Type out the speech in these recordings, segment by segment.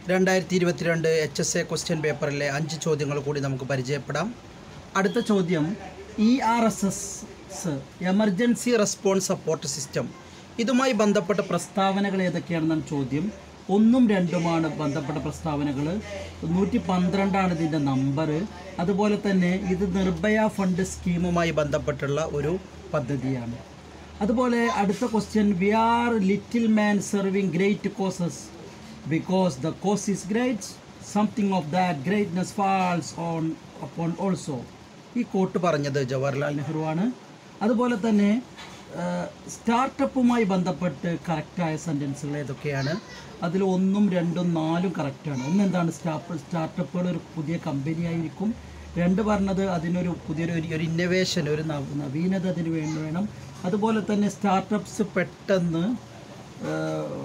രണ്ടായിരത്തി ഇരുപത്തിരണ്ട് H S A question പേപ്പറിലെ അഞ്ച് ചോദ്യങ്ങൾ കൂടി നമുക്ക് പരിചയപ്പെടാം അടുത്ത ചോദ്യം E R S S emergency response support system ഇതുമായി ബന്ധപ്പെട്ട പ്രസ്താവനകൾ ഏതൊക്കെയാണെന്നാണ് ചോദ്യം ഒന്നും രണ്ടുമാണ് ബന്ധപ്പെട്ട പ്രസ്താവനകൾ നൂറ്റി പന്ത്രണ്ടാണ് ഇതിൻ്റെ നമ്പർ അതുപോലെ തന്നെ ഇത് നിർഭയ ഫണ്ട് സ്കീമുമായി ബന്ധപ്പെട്ടുള്ള ഒരു പദ്ധതിയാണ് അതുപോലെ അടുത്ത question we are little man serving great causes because the cause is great something of that greatness falls on upon also ഈ കോട്ട് പറഞ്ഞത് ജവഹർലാൽ നെഹ്റു ആണ് അതുപോലെ തന്നെ സ്റ്റാർട്ടപ്പുമായി ബന്ധപ്പെട്ട് കറക്റ്റായ സെൻറ്റൻസുകൾ ഏതൊക്കെയാണ് അതിൽ ഒന്നും രണ്ടും നാലും കറക്റ്റാണ് ഒന്ന് എന്താണ് സ്റ്റാപ്പ് സ്റ്റാർട്ടപ്പുകൾ ഒരു പുതിയ കമ്പനി ആയിരിക്കും രണ്ട് പറഞ്ഞത് അതിനൊരു പുതിയൊരു ഒരു- ഒരു ഇന്നവേഷൻ ഒരു നവ- നവീനത അതിന് വേണ്ടി വേണം അതുപോലെ തന്നെ സ്റ്റാർട്ടപ്സ് പെട്ടെന്ന് ആ,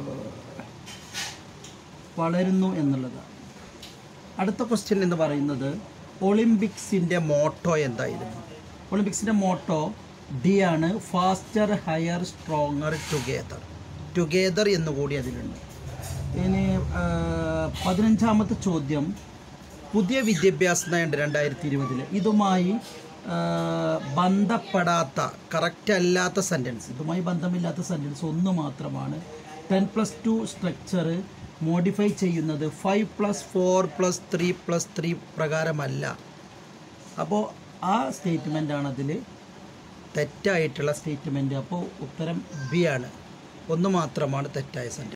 വളരുന്നു എന്നുള്ളതാണ് അടുത്ത ക്വസ്റ്റ്യൻ എന്ന് പറയുന്നത് ഒളിമ്പിക്സിൻ്റെ മോട്ടോ എന്തായിരുന്നു ഒളിമ്പിക്സിൻ്റെ മോട്ടോ ഡി ആണ് faster higher stronger together together എന്നുകൂടി അതിലുണ്ട് ഇനി ആ, പതിനഞ്ചാമത്തെ ചോദ്യം പുതിയ വിദ്യാഭ്യാസ നയം രണ്ടായിരത്തി ഇരുപതിൽ ഇതുമായി ആ, ബന്ധപ്പെടാത്ത കറക്റ്റ് അല്ലാത്ത സെൻറ്റൻസ് ഇതുമായി ബന്ധമില്ലാത്ത സെൻറ്റൻസ് ഒന്ന് മാത്രമാണ് ten plus two structure modify ചെയ്യുന്നത് five plus four plus three plus three പ്രകാരമല്ല അപ്പോൾ ആ സ്റ്റേറ്റ്മെൻ്റാണ് അതിൽ തെറ്റായിട്ടുള്ള സ്റ്റേറ്റ്മെൻറ്റ് അപ്പോൾ ഉത്തരം ബി ആണ് ഒന്ന് മാത്രമാണ് തെറ്റായ സെൻറ്റൻസ്